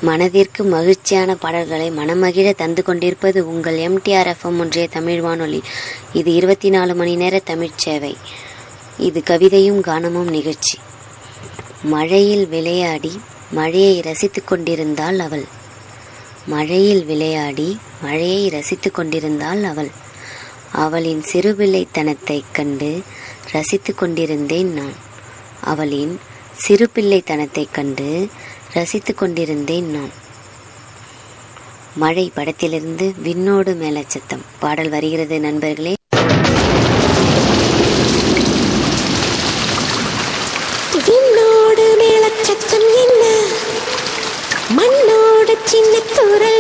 மனதிற்கு மகிழ்ச்சியான பாடல்களை மனமகிழ தந்து கொண்டிருப்பது உங்கள் எம்டிஆர் எஃப்எம் ஒன்றிய தமிழ் வானொலி இது இருபத்தி நாலு மணி நேர தமிழ்ச் சேவை இது கவிதையும் கானமும் நிகழ்ச்சி மழையில் விளையாடி மழையை ரசித்துக் கொண்டிருந்தாள் அவள் மழையில் விளையாடி மழையை ரசித்துக் கொண்டிருந்தாள் அவள் அவளின் சிறுபிள்ளைத்தனத்தைக் கண்டு ரசித்துக் கொண்டிருந்தேன் நான் அவளின் சிறுபிள்ளைத்தனத்தைக் கண்டு ரசித்துக் கொண்டிருந்தேன் நான் மழை படத்திலிருந்து விண்ணோடு மேலச்சத்தம் பாடல் வருகிறது நண்பர்களே விண்ணோடு மேலச்சத்தம் என்ன மண்ணோடு சின்ன குரல்